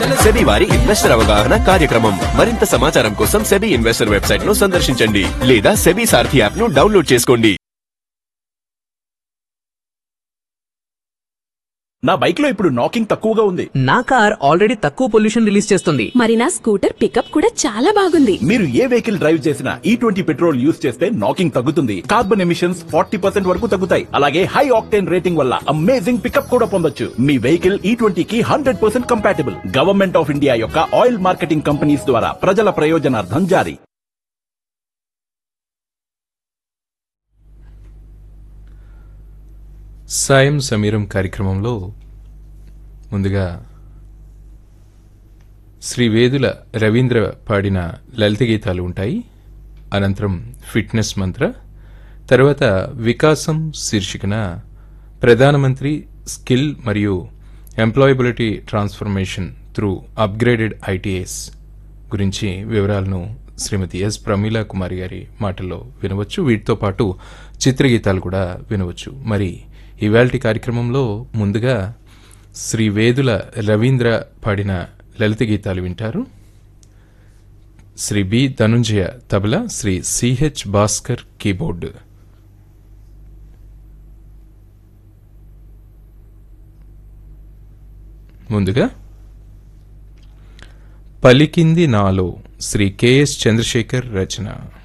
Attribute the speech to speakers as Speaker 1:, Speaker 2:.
Speaker 1: SEBI వారి investor అవగాహన కార్యక్రమం మరింత సమాచారం కోసం సెబీ ఇన్వెస్టర్ వెబ్సైట్ ను సందర్శించండి లేదా సెబీ సారథి యాప్ ను డౌన్లోడ్ చేసుకోండి
Speaker 2: నా బైక్ లో ఇప్పుడు నాకింగ్ తక్కువగా ఉంది
Speaker 3: నా కార్ ఆల్రెడీ తక్కువ పొల్యూషన్ రిలీజ్ చేస్తుంది
Speaker 4: మరి నా స్కూటర్ పికప్ కూడా చాలా బాగుంది
Speaker 2: మీరు ఏ వెహికల్ డ్రైవ్ చేసినా ఈ ట్వంటీ పెట్రోల్ యూస్ చేస్తే నాకింగ్ తగ్గుతుంది కార్బన్ ఎమిషన్స్ ఫార్టీ పర్సెంట్ వరకు తగ్గుతాయి అలాగే హై ఆక్టేన్ రేటింగ్ వల్ల అమేజింగ్ పికప్ కూడా పొందొచ్చు మీ వెహికల్ ఈ ట్వంటీ కి hundred percent compatible government of India యొక్క ఆయిల్ మార్కెటింగ్ కంపెనీస్ ద్వారా ప్రజల ప్రయోజనార్థం జారీ
Speaker 5: సాయం సమీరం కార్యక్రమంలో ముందుగా శ్రీ వేదుల రవీంద్ర పాడిన లలిత గీతాలు ఉంటాయి అనంతరం ఫిట్నెస్ మంత్ర తర్వాత వికాసం శీర్షికన ప్రధానమంత్రి స్కిల్ మరియు employability transformation through upgraded ITs గురించి వివరాలను శ్రీమతి ఎస్ ప్రమీలా కుమారి గారి మాటల్లో వినవచ్చు వీటితో పాటు చిత్రగీతాలు కూడా వినవచ్చు మరి ఇవాల్టి కార్యక్రమంలో ముందుగా శ్రీ వేదుల రవీంద్ర పాడిన లలిత గీతాలు వింటారు Shri B Dhananjaya tabla Shri CH Bhaskar keyboard ముందుగా పలికింది నాలో శ్రీ కెఎస్ చంద్రశేఖర్ రచన